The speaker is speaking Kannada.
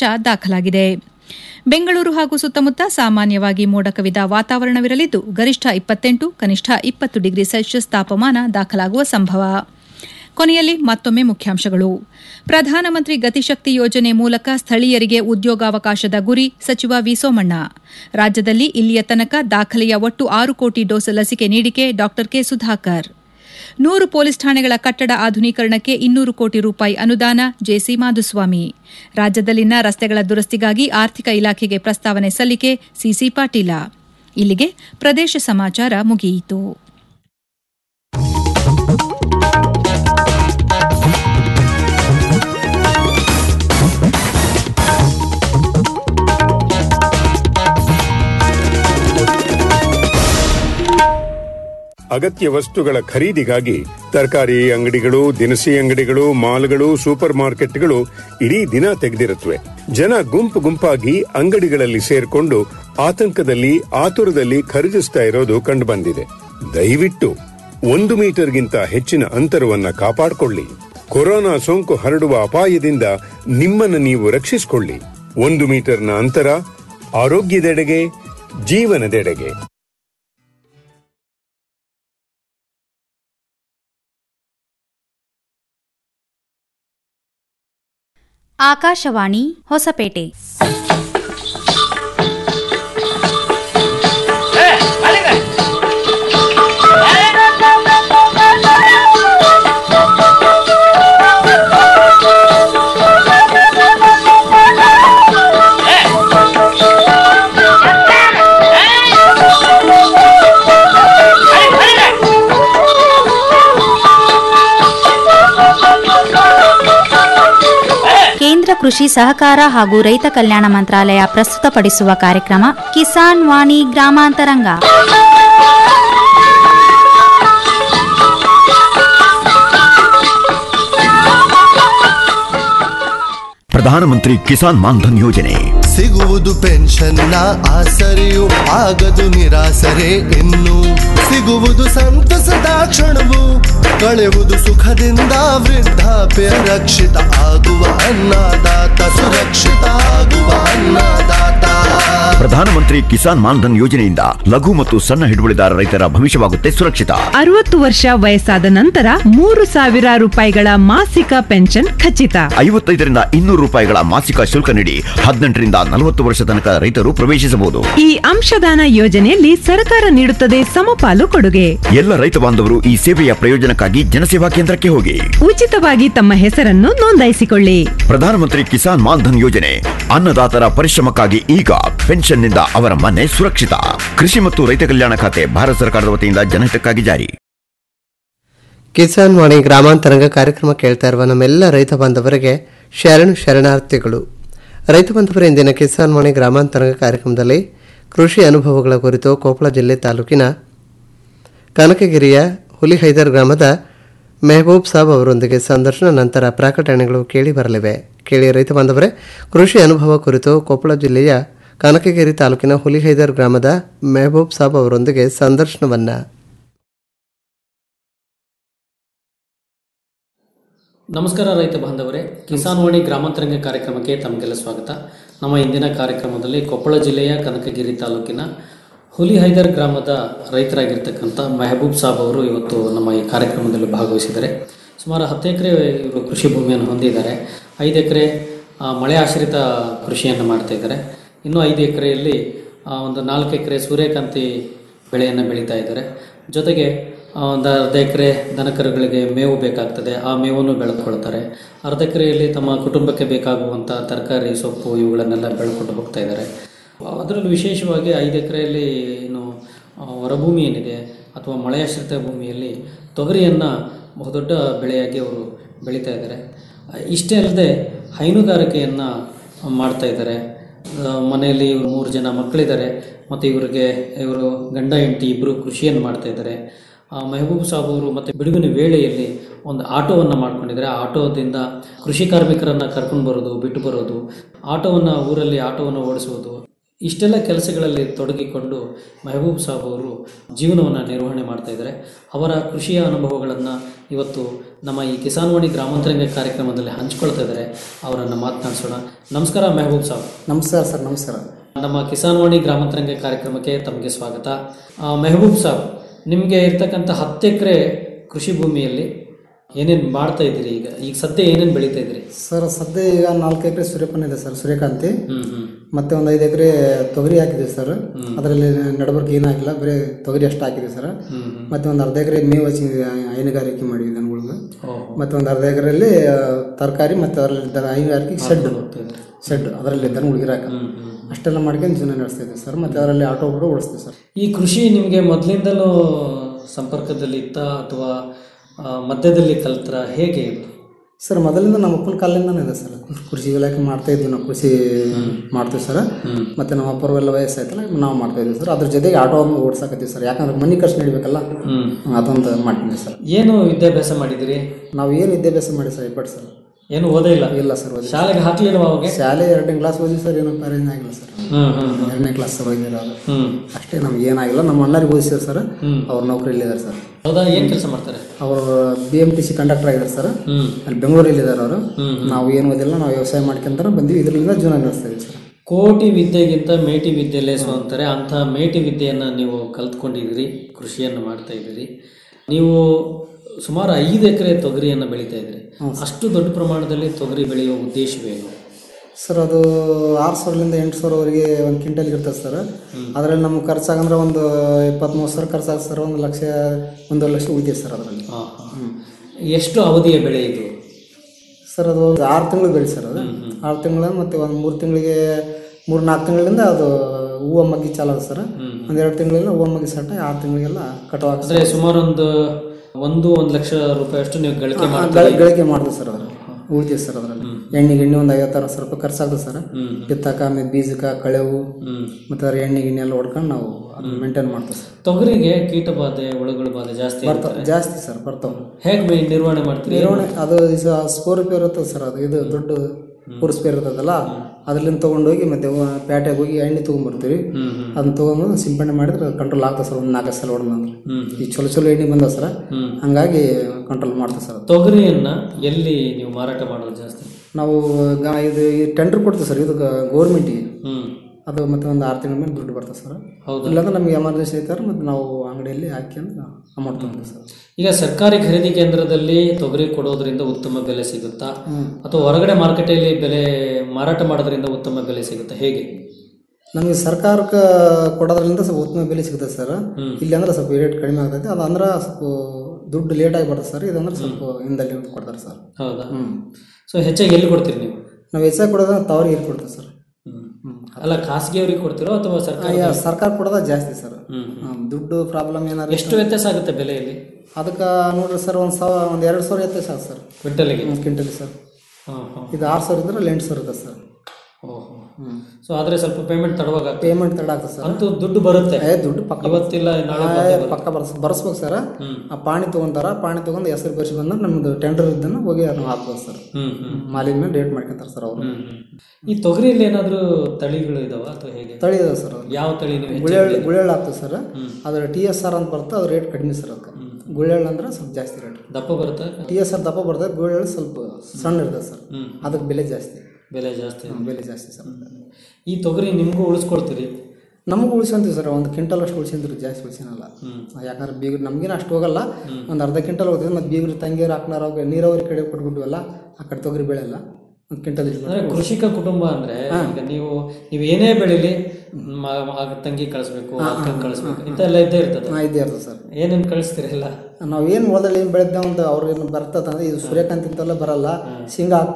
ದಾಖಲಾಗಿದೆ ಬೆಂಗಳೂರು ಹಾಗೂ ಸುತ್ತಮುತ್ತ ಸಾಮಾನ್ಯವಾಗಿ ಮೋಡ ಕವಿದ ವಾತಾವರಣವಿರಲಿದ್ದು ಗರಿಷ್ಠ ಇಪ್ಪತ್ತೆಂಟು ಕನಿಷ್ಠ ಇಪ್ಪತ್ತು ಡಿಗ್ರಿ ಸೆಲ್ಸಿಯಸ್ ತಾಪಮಾನ ದಾಖಲಾಗುವ ಸಂಭವ ಕೊನೆಯಲ್ಲಿ ಮತ್ತೊಮ್ಮೆ ಮುಖ್ಯಾಂಶಗಳು ಪ್ರಧಾನಮಂತ್ರಿ ಗತಿಶಕ್ತಿ ಯೋಜನೆ ಮೂಲಕ ಸ್ಥಳೀಯರಿಗೆ ಉದ್ಯೋಗಾವಕಾಶದ ಗುರಿ ಸಚಿವ ವಿ ಸೋಮಣ್ಣ ರಾಜ್ಯದಲ್ಲಿ ಇಲ್ಲಿಯ ತನಕ ದಾಖಲೆಯ ಒಟ್ಟು ಆರು ಕೋಟಿ ಡೋಸ್ ಲಸಿಕೆ ನೀಡಿಕೆ ಡಾ ಕೆ ಸುಧಾಕರ್ ನೂರು ಪೊಲೀಸ್ ಠಾಣೆಗಳ ಕಟ್ಟಡ ಆಧುನೀಕರಣಕ್ಕೆ ಇನ್ನೂರು ಕೋಟಿ ರೂಪಾಯಿ ಅನುದಾನ ಜೆಸಿ ಮಾಧುಸ್ವಾಮಿ ರಾಜ್ಯದಲ್ಲಿನ ರಸ್ತೆಗಳ ದುರಸ್ತಿಗಾಗಿ ಆರ್ಥಿಕ ಇಲಾಖೆಗೆ ಪ್ರಸ್ತಾವನೆ ಸಲ್ಲಿಕೆ ಸಿಸಿ ಪಾಟೀಲ ಇಲ್ಲಿಗೆ ಪ್ರದೇಶ ಸಮಾಚಾರ ಮುಗಿಯಿತು ಅಗತ್ಯ ವಸ್ತುಗಳ ಖರೀದಿಗಾಗಿ ತರಕಾರಿ ಅಂಗಡಿಗಳು ದಿನಸಿ ಅಂಗಡಿಗಳು ಮಾಲ್ಗಳು ಸೂಪರ್ ಮಾರ್ಕೆಟ್ಗಳು ಇಡೀ ದಿನ ತೆಗೆದಿರುತ್ತವೆ ಜನ ಗುಂಪು ಗುಂಪಾಗಿ ಅಂಗಡಿಗಳಲ್ಲಿ ಸೇರ್ಕೊಂಡು ಆತಂಕದಲ್ಲಿ ಆತುರದಲ್ಲಿ ಖರೀದಿಸ್ತಾ ಇರೋದು ಕಂಡುಬಂದಿದೆ ದಯವಿಟ್ಟು ಒಂದು ಮೀಟರ್ಗಿಂತ ಹೆಚ್ಚಿನ ಅಂತರವನ್ನ ಕಾಪಾಡಿಕೊಳ್ಳಿ ಕೊರೋನಾ ಸೋಂಕು ಹರಡುವ ಅಪಾಯದಿಂದ ನಿಮ್ಮನ್ನು ನೀವು ರಕ್ಷಿಸಿಕೊಳ್ಳಿ ಒಂದು ಮೀಟರ್ನ ಅಂತರ ಆರೋಗ್ಯದೆಡೆಗೆ ಜೀವನದೆಡೆಗೆ ಆಕಾಶವಾಣಿ ಹೊಸಪೇಟೆ ಕೇಂದ್ರ ಕೃಷಿ ಸಹಕಾರ ಹಾಗೂ ರೈತ ಕಲ್ಯಾಣ ಮಂತ್ರಾಲಯ ಪ್ರಸ್ತುತಪಡಿಸುವ ಕಾರ್ಯಕ್ರಮ ಕಿಸಾನ್ ವಾಣಿ ಗ್ರಾಮಾಂತರಂಗ ಪ್ರಧಾನಮಂತ್ರಿ ಕಿಸಾನ್ ಮಾನ್ಧನ್ ಯೋಜನೆ ಸಿಗುವುದು ಪೆನ್ಷನ್ನ ಆಸರೆಯು ಆಗದು ನಿರಾಸರೆ ಇನ್ನು ಸಿಗುವುದು ಸಂತಸದ ಕ್ಷಣವು ಕಳೆಯುವುದು ಸುಖದಿಂದ ವೃದ್ಧಾಪ್ಯ ರಕ್ಷಿತ ಆಗುವ ಅನ್ನದಾತ ಸುರಕ್ಷಿತ ಆಗುವ ಅನ್ನದಾತ ಪ್ರಧಾನಮಂತ್ರಿ ಕಿಸಾನ್ ಮಾನ್ಧನ್ ಯೋಜನೆಯಿಂದ ಲಘು ಮತ್ತು ಸಣ್ಣ ಹಿಡುವಳಿದಾರ ರೈತರ ಭವಿಷ್ಯವಾಗುತ್ತೆ ಸುರಕ್ಷಿತ ಅರವತ್ತು ವರ್ಷ ವಯಸ್ಸಾದ ನಂತರ ಮೂರು ಸಾವಿರ ರೂಪಾಯಿಗಳ ಮಾಸಿಕ ಪೆನ್ಷನ್ ಖಚಿತ ಐವತ್ತೈದರಿಂದ ಇನ್ನೂರು ರೂಪಾಯಿಗಳ ಮಾಸಿಕ ಶುಲ್ಕ ನೀಡಿ ಹದಿನೆಂಟರಿಂದ ನಲವತ್ತು ವರ್ಷ ತನಕ ರೈತರು ಪ್ರವೇಶಿಸಬಹುದು ಈ ಅಂಶದಾನ ಯೋಜನೆಯಲ್ಲಿ ಸರ್ಕಾರ ನೀಡುತ್ತದೆ ಸಮಪಾಲು ಕೊಡುಗೆ ಎಲ್ಲ ರೈತ ಬಾಂಧವರು ಈ ಸೇವೆಯ ಪ್ರಯೋಜನಕ್ಕಾಗಿ ಜನಸೇವಾ ಕೇಂದ್ರಕ್ಕೆ ಹೋಗಿ ಉಚಿತವಾಗಿ ತಮ್ಮ ಹೆಸರನ್ನು ನೋಂದಾಯಿಸಿಕೊಳ್ಳಿ ಪ್ರಧಾನಮಂತ್ರಿ ಕಿಸಾನ್ ಮಾನ್ಧನ್ ಯೋಜನೆ ಅನ್ನದಾತರ ಪರಿಶ್ರಮಕ್ಕಾಗಿ ಈಗ ಪೆನ್ಷನ್ನಿಂದ ಅವರ ಮನೆ ಸುರಕ್ಷಿತ ಕೃಷಿ ಮತ್ತು ರೈತ ಕಲ್ಯಾಣ ಖಾತೆ ಭಾರತ ಸರ್ಕಾರದ ವತಿಯಿಂದ ಜನಹಿತಕ್ಕಾಗಿ ಜಾರಿ ಕಿಸಾನ್ ವಾಣಿ ಗ್ರಾಮಾಂತರಂಗ ಕಾರ್ಯಕ್ರಮ ಕೇಳ್ತಾ ಇರುವ ನಮ್ಮೆಲ್ಲ ರೈತ ಬಾಂಧವರಿಗೆ ಶರಣು ಶರಣಾರ್ಥಿಗಳು ರೈತ ಬಾಂಧವರ ಇಂದಿನ ಕಿಸಾನ್ ವಾಣಿ ಗ್ರಾಮಾಂತರಂಗ ಕಾರ್ಯಕ್ರಮದಲ್ಲಿ ಕೃಷಿ ಅನುಭವಗಳ ಕುರಿತು ಕೊಪ್ಪಳ ಜಿಲ್ಲೆ ತಾಲೂಕಿನ ಕನಕಗಿರಿಯ ಹುಲಿಹೈದರ್ ಗ್ರಾಮದ ಮೆಹಬೂಬ್ ಸಾಬ್ ಅವರೊಂದಿಗೆ ಸಂದರ್ಶನ ನಂತರ ಪ್ರಕಟಣೆಗಳು ಕೇಳಿ ಬರಲಿವೆ ಕೇಳಿ ರೈತ ಬಾಂಧವರೇ ಕೃಷಿ ಅನುಭವ ಕುರಿತು ಕೊಪ್ಪಳ ಜಿಲ್ಲೆಯ ಕನಕಗಿರಿ ತಾಲೂಕಿನ ಹುಲಿಹೈದರ್ ಗ್ರಾಮದ ಮೆಹಬೂಬ್ ಸಾಬ್ ಅವರೊಂದಿಗೆ ಸಂದರ್ಶನವನ್ನು ನಮಸ್ಕಾರ ರೈತ ಬಾಂಧವರೇ ಕಿಸಾನ್ ವಾಣಿ ಗ್ರಾಮಾಂತರಂಗ ಕಾರ್ಯಕ್ರಮಕ್ಕೆ ತಮಗೆಲ್ಲ ಸ್ವಾಗತ ನಮ್ಮ ಇಂದಿನ ಕಾರ್ಯಕ್ರಮದಲ್ಲಿ ಕೊಪ್ಪಳ ಜಿಲ್ಲೆಯ ಕನಕಗಿರಿ ತಾಲೂಕಿನ ಹುಲಿಹೈದರ್ ಗ್ರಾಮದ ರೈತರಾಗಿರ್ತಕ್ಕಂಥ ಮೆಹಬೂಬ್ ಸಾಬ್ ಅವರು ಇವತ್ತು ನಮ್ಮ ಈ ಕಾರ್ಯಕ್ರಮದಲ್ಲಿ ಭಾಗವಹಿಸಿದ್ದಾರೆ ಸುಮಾರು ಹತ್ತು ಎಕರೆ ಇವರು ಕೃಷಿ ಭೂಮಿಯನ್ನು ಹೊಂದಿದ್ದಾರೆ ಐದು ಎಕರೆ ಮಳೆ ಆಶ್ರಿತ ಕೃಷಿಯನ್ನು ಮಾಡ್ತಾ ಇದ್ದಾರೆ ಇನ್ನು ಐದು ಎಕರೆಯಲ್ಲಿ ಒಂದು ನಾಲ್ಕು ಎಕರೆ ಸೂರ್ಯಕಾಂತಿ ಬೆಳೆಯನ್ನು ಬೆಳೀತಾ ಇದ್ದಾರೆ ಜೊತೆಗೆ ಆ, ಒಂದು ಅರ್ಧ ಎಕರೆ ದನಕರುಗಳಿಗೆ ಮೇವು ಬೇಕಾಗ್ತದೆ ಆ ಮೇವನ್ನು ಬೆಳೆದುಕೊಳ್ತಾರೆ ಅರ್ಧ ಎಕರೆಯಲ್ಲಿ ತಮ್ಮ ಕುಟುಂಬಕ್ಕೆ ಬೇಕಾಗುವಂಥ ತರಕಾರಿ ಸೊಪ್ಪು ಇವುಗಳನ್ನೆಲ್ಲ ಬೆಳ್ಕೊಂಡು ಹೋಗ್ತಾ ಇದ್ದಾರೆ ಅದರಲ್ಲೂ ವಿಶೇಷವಾಗಿ ಐದು ಎಕರೆಯಲ್ಲಿ ಏನು ಆ, ಹೊರಭೂಮಿ ಏನಿದೆ ಅಥವಾ ಮಳೆಯಾಶ್ರಿತ ಭೂಮಿಯಲ್ಲಿ ತೊಗರಿಯನ್ನು ಬಹುದೊಡ್ಡ ಬೆಳೆಯಾಗಿ ಅವರು ಬೆಳೀತಾ ಇದ್ದಾರೆ ಆ, ಇಷ್ಟೇ ಅಲ್ಲದೆ ಹೈನುಗಾರಿಕೆಯನ್ನು ಮಾಡ್ತಾ ಇದ್ದಾರೆ ಆ, ಮನೆಯಲ್ಲಿ ಇವರು ಮೂರು ಜನ ಮಕ್ಕಳಿದ್ದಾರೆ ಮತ್ತು ಇವರಿಗೆ ಇವರು ಗಂಡ ಹೆಂಡತಿ ಇಬ್ಬರು ಕೃಷಿಯನ್ನು ಮಾಡ್ತಾ ಇದ್ದಾರೆ ಆ, ಮೆಹಬೂಬ್ ಸಾಬ್ ಅವರು ಮತ್ತು ಬಿಡುವಿನ ವೇಳೆಯಲ್ಲಿ ಒಂದು ಆಟೋವನ್ನು ಮಾಡ್ಕೊಂಡಿದ್ದಾರೆ ಆ ಆಟೋದಿಂದ ಕೃಷಿ ಕಾರ್ಮಿಕರನ್ನು ಕರ್ಕೊಂಡು ಬರೋದು ಬಿಟ್ಟು ಬರೋದು ಆಟೋವನ್ನು ಊರಲ್ಲಿ ಆಟೋವನ್ನು ಓಡಿಸುವುದು ಇಷ್ಟೆಲ್ಲ ಕೆಲಸಗಳಲ್ಲಿ ತೊಡಗಿಕೊಂಡು ಮೆಹಬೂಬ್ ಸಾಬ್ ಅವರು ಜೀವನವನ್ನು ನಿರ್ವಹಣೆ ಮಾಡ್ತಾ ಇದ್ದಾರೆ ಅವರ ಕೃಷಿಯ ಅನುಭವಗಳನ್ನು ಇವತ್ತು ನಮ್ಮ ಈ ಕಿಸಾನ್ವಾಣಿ ಗ್ರಾಮಾಂತರಂಗ ಕಾರ್ಯಕ್ರಮದಲ್ಲಿ ಹಂಚ್ಕೊಳ್ತಾ ಇದ್ದಾರೆ ಅವರನ್ನು ಮಾತನಾಡಿಸೋಣ ನಮಸ್ಕಾರ ಮೆಹಬೂಬ್ ಸಾಬ್ ನಮಸ್ಕಾರ ಸರ್ ನಮಸ್ಕಾರ ನಮ್ಮ ಕಿಸಾನ್ವಾಣಿ ಗ್ರಾಮಾಂತರಂಗ ಕಾರ್ಯಕ್ರಮಕ್ಕೆ ತಮಗೆ ಸ್ವಾಗತ ಆ, ಮೆಹಬೂಬ್ ಸಾಬ್ ನಿಮಗೆ ಇರ್ತಕ್ಕಂಥ ಹತ್ತು ಎಕರೆ ಕೃಷಿ ಭೂಮಿಯಲ್ಲಿ ಏನೇನು ಮಾಡ್ತಾ ಇದ್ದೀರಿ ಈಗ ಈಗ ಸದ್ಯ ಏನೇನು ಬೆಳೀತಾ ಇದ್ದೀರಿ ಸರ್ ಸದ್ಯ ಈಗ ನಾಲ್ಕು ಎಕರೆ ಸೂರ್ಯಪಾನ ಇದೆ ಸರ್ ಸೂರ್ಯಕಾಂತಿ ಹ್ಮ್ ಹ್ಮ್ ಮತ್ತೆ ಒಂದು ಐದು ಎಕರೆ ತೊಗರಿ ಹಾಕಿದ್ದೀವಿ ಸರ್ ಅದರಲ್ಲಿ ನಡಬರ್ಕ್ ಏನೂ ಹಾಕಿಲ್ಲ ಬರೀ ತೊಗರಿ ಅಷ್ಟು ಹಾಕಿದ್ದೀವಿ ಸರ್ ಮತ್ತೆ ಒಂದು ಅರ್ಧ ಎಕರೆ ಮೇವು ಹಚ್ಚಿ ಹೈನುಗಾರಿಕೆ ಮಾಡಿದ್ವಿ ದನಗಳಿಗೆ ಮತ್ತೆ ಒಂದು ಅರ್ಧ ಎಕರೆಯಲ್ಲಿ ತರಕಾರಿ ಮತ್ತು ಅದರಲ್ಲಿ ದನ ಹೈನುಗಾರಿಕೆ ಶೆಡ್ ಶೆಡ್ ಅದರಲ್ಲಿ ದನಗಳಿಗೆ ಇರಾಕ ಅಷ್ಟೆಲ್ಲ ಮಾಡ್ಕೊಂಡು ಜೀವನ ನಡೆಸ್ತಾ ಇದ್ದೀವಿ ಸರ್ ಮತ್ತೆ ಅದರಲ್ಲಿ ಆಟೋ ಕೂಡ ಓಡಿಸ್ತೀವಿ ಸರ್ ಈ ಕೃಷಿ ನಿಮಗೆ ಮೊದಲಿಂದಲೂ ಸಂಪರ್ಕದಲ್ಲಿ ಇತ್ತ ಅಥವಾ ಆ, ಮಧ್ಯದಲ್ಲಿ ಕಲ್ತ್ರ ಹೇಗೆ ಇದು ಸರ್ ಮೊದಲಿಂದ ನಮ್ಮ ಅಪ್ಪನ ಕಾಲಿಂದನೇ ಇದೆ ಸರ್ ಕೃಷಿ ಇಲಾಖೆ ಮಾಡ್ತಾ ಇದ್ವಿ ನಾವು ಕೃಷಿ ಮಾಡ್ತೀವಿ ಸರ್ ಮತ್ತೆ ನಮ್ಮ ಅಪ್ಪರೆಲ್ಲ ವಯಸ್ಸಾಯ್ತಲ್ಲ ನಾವು ಮಾಡ್ತಾ ಇದ್ವಿ ಸರ್ ಅದ್ರ ಜೊತೆಗೆ ಆಟೋ ಓಡ್ಸಾಕತ್ತೀವಿ ಸರ್ ಯಾಕಂದ್ರೆ ಮನೆ ಖರ್ಚು ನಡಿಬೇಕಲ್ಲ ಅದೊಂದು ಮಾಡ್ತೀನಿ ಸರ್ ಏನು ವಿದ್ಯಾಭ್ಯಾಸ ಮಾಡಿದಿರಿ ನಾವು ಏನು ವಿದ್ಯಾಭ್ಯಾಸ ಮಾಡಿ ಸರ್ ಇಪ್ಪತ್ತು ಸರ್ ಏನು ಓದೇ ಇಲ್ಲ ಇಲ್ಲ ಸರ್ ಓದಿ ಶಾಲೆಗೆ ಹಾಕ್ಲಿಲ್ವ ಅವಾಗ ಶಾಲೆ ಎರಡನೇ ಕ್ಲಾಸ್ ಓದಿ ಸರ್ ಏನೋ ಪ್ಯಾರೇಜ್ ಆಗಿಲ್ಲ ಸರ್ ಹ್ಮ್ ಹ್ಮ್ ಹ್ಮ್. ಎರಡನೇ ಕ್ಲಾಸ್ ಸರ್ ಓದಿರೋದು ಹ್ಮ್ ಅಷ್ಟೇ ನಮ್ಗೆ ಏನಾಗಿಲ್ಲ ನಮ್ಮ ಅಣ್ಣರಿಗೆ ಓದಿಸಿದ್ರು ಸರ್ ಅವ್ರ ನೌಕರಿಯಲ್ಲಿದ್ದಾರೆ ಸರ್ ಹೌದಾ ಏನ್ ಕೆಲಸ ಮಾಡ್ತಾರೆ ಅವರು B M T C conductor ಆಗಿದ್ದಾರೆ ಸರ್ ಹ್ಮ್ ಅಲ್ಲಿ ಬೆಂಗಳೂರಲ್ಲಿ ಇದ್ದಾರೆ ಅವರು ನಾವು ಏನು ಓದಿಲ್ಲ ನಾವು ವ್ಯವಸಾಯ ಮಾಡ್ಕೊಂತಾರೆ ಬಂದ್ವಿ ಇದರಿಂದ ಜೀವನ ನಡೆಸ್ತಾ ಇದ್ದೀವಿ ಸರ್ ಕೋಟಿ ವಿದ್ಯೆಗಿಂತ ಮೇಟಿ ವಿದ್ಯೆ ಲೇಸು ಅಂತಾರೆ ಅಂಥ ಮೇಟಿ ವಿದ್ಯೆಯನ್ನು ನೀವು ಕಲ್ತ್ಕೊಂಡಿದ್ದೀರಿ ಕೃಷಿಯನ್ನು ಮಾಡ್ತಾ ಇದ್ದೀರಿ ನೀವು ಸುಮಾರು ಐದು ಎಕರೆ ತೊಗರಿಯನ್ನು ಬೆಳೀತಾ ಇದ್ದೀರಿ ಅಷ್ಟು ದೊಡ್ಡ ಪ್ರಮಾಣದಲ್ಲಿ ತೊಗರಿ ಬೆಳೆಯುವ ಉದ್ದೇಶವೇನು ಸರ್ ಅದು ಆರು ಸಾವಿರದಿಂದ ಎಂಟು ಸಾವಿರವರೆಗೆ ಒಂದು ಕ್ವಿಂಟಲ್ ಇರ್ತದೆ ಸರ್ ಅದರಲ್ಲಿ ನಮ್ಗೆ ಖರ್ಚಾಗಂದ್ರೆ ಒಂದು ಇಪ್ಪತ್ತ್ಮೂರು ಸಾವಿರ ಖರ್ಚಾಗ ಸರ್ ಒಂದು ಲಕ್ಷ ಒಂದೂವರೆ ಲಕ್ಷ ಉಳಿತೈತೆ ಸರ್ ಅದರಲ್ಲಿ ಹಾ, ಹಾ. ಎಷ್ಟು ಅವಧಿಯ ಬೆಳೆ ಇದು ಸರ್ ಅದು ಒಂದು ಆರು ತಿಂಗಳು ಬೆಳೆ ಸರ್ ಅದು ಆರು ತಿಂಗಳ ಮತ್ತು ಒಂದು ಮೂರು ತಿಂಗಳಿಗೆ ಮೂರು ನಾಲ್ಕು ತಿಂಗಳಿಂದ ಅದು ಹೂವು ಮಗ್ಗಿ ಚಾಲದ ಸರ್ ಒಂದು ಎರಡು ತಿಂಗಳಿಂದ ಹೂವು ಮಗ್ಗಿ ಸಟ್ಟ ಆರು ತಿಂಗಳಿಗೆಲ್ಲ ಕಟಾವ್ ಅಂದ್ರೆ ಸುಮಾರು ಒಂದು ಒಂದು ಒಂದು ಲಕ್ಷ ರೂಪಾಯಿ ಅಷ್ಟು ನೀವು ಗಳಿಕೆ ಮಾಡ್ತೀರಿ ಗಳ- ಗಳಿಕೆ ಮಾಡ್ತೀವಿ ಸರ್ ಅದರಲ್ಲಿ ಉಳಿತೀವಿ ಸರ್ ಅದರಲ್ಲಿ ಎಣ್ಣೆ ಗಿಣ್ಣೆ ಒಂದು ಐವತ್ತಾರು ಸಾವಿರ ರೂಪಾಯಿ ಖರ್ಚಾಗ್ತದೆ ಸರ್ ಬಿತ್ತಕ ಆಮೇಲೆ ಬೀಜಕ್ಕೆ ಕಳೆವು ಮತ್ತು ಅದ್ರ ಎಣ್ಣೆ ಗಿಣ್ಣೆ ಎಲ್ಲ ಹೊಡ್ಕೊಂಡು ನಾವು ಅದನ್ನ ಮೇಂಟೈನ್ ಮಾಡ್ತೀವಿ ಸರ್ ತೊಗರಿಗೆ ಕೀಟಬಾಧೆ ಹುಳುಗಳ ಬಾಧೆ ಜಾಸ್ತಿ ಬರ್ತಾವೆ ಜಾಸ್ತಿ ಸರ್ ಬರ್ತಾವೆ ಹೇಗೆ ಮೇ- ನಿರ್ವಹಣೆ ಮಾಡ್ತೀರಿ ನಿರ್ವಹಣೆ ಅದು ಸ್ಕೋರ್ ಪೇರ್ ಇರ್ತದೆ ಸರ್ ಅದು ಇದು ದೊಡ್ಡ ಕೋರ್ಸ್ ಪೇರ್ ಇರ್ತದಲ್ಲ ಅದ್ರಲ್ಲಿಂದ ತೊಗೊಂಡೋಗಿ ಮತ್ತೆ ಹೋ- ಪ್ಯಾಟ್ಯಾಗ ಹೋಗಿ ಎಣ್ಣೆ ತೊಗೊಂಡ್ಬರ್ತೀವಿ ಅದನ್ನ ತೊಗೊಂಡು ಸಿಂಪಡಣೆ ಮಾಡಿದ್ರೆ ಕಂಟ್ರೋಲ್ ಆಗ್ತದೆ ಸರ್ ಒಂದು ನಾಲ್ಕು ಸಲ ಹೊಡೆದಂದ್ರೆ ಈಗ ಚಲೋ ಚಲೋ ಎಣ್ಣೆ ಬಂದ ಸರ್ ಹಂಗಾಗಿ ಕಂಟ್ರೋಲ್ ಮಾಡ್ತೀವಿ ಸರ್ ಅದು. ತೊಗರಿಯನ್ನ ಎಲ್ಲಿ ನೀವು ಮಾರಾಟ ಮಾಡೋದು ಜಾಸ್ತಿ ನಾವು ಗ- ಇದು ಟೆಂಡರ್ ಕೊಡ್ತೀವಿ ಸರ್ ಇದು ಗೌರ್ಮೆಂಟಿಗೆ ಹ್ಮ್ ಅದು ಮತ್ತೆ ಒಂದು ಆರು ತಿಂಗಳ ಮೇಲೆ ದುಡ್ಡು ಬರ್ತದೆ ಸರ್ ಹೌದಾ? ಇಲ್ಲಾಂದ್ರೆ ನಮಗೆ ಎಮರ್ಜೆನ್ಸಿ ಐತಾರೆ ಮತ್ತೆ ನಾವು ಅಂಗಡಿಯಲ್ಲಿ ಹಾಕ್ಯಂದು ಅಮೌಂಟ್ ತೊಗೊಂತೀವಿ ಸರ್ ಈಗ ಸರ್ಕಾರಿ ಖರೀದಿ ಕೇಂದ್ರದಲ್ಲಿ ತೊಗರಿ ಕೊಡೋದ್ರಿಂದ ಉತ್ತಮ ಬೆಲೆ ಸಿಗುತ್ತಾ ಅಥವಾ ಹೊರಗಡೆ ಮಾರುಕಟ್ಟೆಯಲ್ಲಿ ಬೆಲೆ ಮಾರಾಟ ಮಾಡೋದ್ರಿಂದ ಉತ್ತಮ ಬೆಲೆ ಸಿಗುತ್ತಾ ಹೇಗೆ ನಮಗೆ ಸರ್ಕಾರಕ್ಕೆ ಕೊಡೋದ್ರಿಂದ ಸ್ವಲ್ಪ ಉತ್ತಮ ಬೆಲೆ ಸಿಗ್ತದೆ ಸರ್ ಇಲ್ಲಿ ಅಂದ್ರೆ ಸ್ವಲ್ಪ ರೇಟ್ ಕಡಿಮೆ ಆಗ್ತೈತೆ ಅದು ಅಂದ್ರೆ ಸ್ವಲ್ಪ ದುಡ್ಡು ಲೇಟಾಗಿ ಬರ್ತದೆ ಸರ್ ಇದಂದ್ರೆ ಸ್ವಲ್ಪ ಹಿಂದಲ್ಲಿ ಕೊಡ್ತಾರೆ ಸರ್ ಹೌದಾ ಸೊ ಹೆಚ್ಚಾಗಿ ಎಲ್ಲಿ ಕೊಡ್ತೀರಿ ನೀವು ನಾವು ಹೆಚ್ಚಾಗಿ ಕೊಡೋದ್ರೆ ತವರಿಗೆ ಇಲ್ಲಿ ಕೊಡ್ತೀವಿ ಸರ್ ಅಲ್ಲ ಖಾಸಗಿಯವ್ರಿಗೆ ಕೊಡ್ತೀರೋ ಅಥವಾ ಸರ್ಕಾರ ಯಾ, ಸರ್ಕಾರ ಕೊಡೋದ ಜಾಸ್ತಿ ಸರ್ ಹ್ಮ್. ದುಡ್ಡು ಪ್ರಾಬ್ಲಮ್ ಏನಾದ್ರು ಎಷ್ಟು ವ್ಯತ್ಯಾಸ ಆಗುತ್ತೆ ಬೆಲೆಯಲ್ಲಿ ಅದಕ್ಕೆ ನೋಡ್ರಿ ಸರ್ ಒಂದು ಸಾವಿರ ಒಂದು ಎರಡು ಸಾವಿರ ಎತ್ತೆ ಸಾಕು ಸರ್ ಕ್ವಿಂಟಲ್ಗೆ ಒಂದು ಕ್ವಿಂಟಲ್ ಸರ್ ಹಾಂ ಹಾಂ ಇದು ಆರು ಸಾವಿರ ಇದ್ರೆ ಅಲ್ಲಿ ಎಂಟು ಸಾವಿರ ಇರ್ತದೆ ಸರ್ ಓಹೋ ಸೊ ಆದ್ರೆ ಸ್ವಲ್ಪ ಪೇಮೆಂಟ್ ತಡವಾಗ ಪೇಮೆಂಟ್ ತಡ ಆಗ್ತದೆ ಸರ್ ಅಂತೂ ದುಡ್ಡು ಬರುತ್ತೆ ಏ ದುಡ್ಡು ಪಕ್ಕ ಇವತ್ತಿಲ್ಲ ನಾಳೆ ಏ, ಬಂದೇ ಬರುತ್ತೆ. ಪಕ್ಕ ಬರ್ಸ್ ಬರ್ಸ್ಬೇಕು ಸರ್ ಆ ಪಾಣಿ ತೊಗೊಂತಾರ ಪಾಣಿ ತೊಗೊಂಡು ಹೆಸರು ಬರ್ಸಿ ಬಂದ್ರೆ ನಮ್ದು ಟೆಂಡರ್ ಇದ್ದನ್ನು ಹೋಗಿ ನಾವು ಹಾಕ್ಬೋದು ಸರ್ ಹ್ಮ್ ಹ್ಮ್ ಮಾಲಿನ ಮೇಲೆ ರೇಟ್ ಮಾಡ್ಕೊಂತಾರೆ ಸರ್ ಅವರು ಹ್ಮ್, ಹ್ಮ್. ಈ ತೊಗರಿಯಲ್ಲಿ ಏನಾದರೂ ತಳಿಗಳು ಇದಾವ ಅಥವಾ ಹೇಗೆ ತಳಿ ಇದೆ ಸರ್ ಅದು ಯಾವ ತಳಿ ನೀವು ಹೆಚ್ಚಾಗಿ ಗುಳೆಳ್ ಬೆಳೆಯೋದು? ಗುಳೆಳ್ ಆಗ್ತದೆ ಸರ್ ಅದ್ರ ಟಿ ಎಸ್ ಆರ್ ಅಂತ ಬರುತ್ತೆ ಅದು ರೇಟ್ ಕಡಿಮೆ ಸರ್ ಅದಕ್ಕೆ ಗುಳೆಳ್ ಅಂದ್ರೆ ಸ್ವಲ್ಪ ಜಾಸ್ತಿ ರೇಟ್ ದಪ್ಪ ಬರುತ್ತಾ ಟಿ ಎಸ್ ಆರ್ ದಪ್ಪ ಬರ್ತದೆ ಗುಳೆಳ್ ಸ್ವಲ್ಪ ಸಣ್ಣ ಇರ್ತದೆ ಸರ್ ಅದಕ್ಕೆ ಬೆಲೆ ಜಾಸ್ತಿ ಬೆಲೆ ಜಾಸ್ತಿ ಬೆಲೆ ಜಾಸ್ತಿ ಸರ್ ಈ ತೊಗರಿ ನಿಮಗೂ ಉಳಿಸ್ಕೊಳ್ತೀರಿ ನಮಗೂ ಉಳಿಸ್ಕೊಂತೀವಿ ಸರ್ ಒಂದು ಕ್ವಿಂಟಲ್ ಅಷ್ಟು ಉಳಿಸಿದ್ರು ಜಾಸ್ತಿ ಉಳಿಸಿನಲ್ಲ ಯಾಕಂದ್ರೆ ಬೀಗ್ರು ನಮಗೇನು ಅಷ್ಟು ಹೋಗಲ್ಲ ಒಂದು ಅರ್ಧ ಕ್ವಿಂಟಲ್ ಹೋಗ್ತದೆ ಮತ್ತು ಬೀಗ್ರು ತಂಗಿಯರು ಹಾಕ್ನಾರ ನೀರಾವರಿ ಕಡೆ ಕೊಟ್ಬಿಟ್ವಲ್ಲ ಆ ಕಡೆ ತೊಗರಿ ಬೆಳೆಯಲ್ಲ ಒಂದು ಕ್ವಿಂಟಲ್ ಅಂದ್ರೆ ಕೃಷಿಕ ಕುಟುಂಬ ಅಂದ್ರೆ ಈಗ ನೀವು ನೀವು ಏನೇ ಬೆಳಿಲಿ ಮ- ಮ- ತಂಗಿ ಕಳಿಸ್ಬೇಕು ಅಕ್ಕ ಕಳಿಸ್ಬೇಕು ಇಂತೆಲ್ಲ ಇದ್ದೇ ಇರ್ತದೆ ಹಾಂ ಇದೇ ಇರ್ತದೆ ಸರ್ ಏನೇನು ಕಳಿಸ್ತೀರಲ್ಲ ನಾವೇನು ಹೊಲದಲ್ಲಿ ಏನು ಬೆಳೆದ ಅಂತ ಅವ್ರಿಗೆ ಬರ್ತದೆ ಅಂದ್ರೆ ಇದು ಸೂರ್ಯಕಾಂತಿ ಇಂತೆಲ್ಲ ಬರಲ್ಲ ಶೇಂಗಾ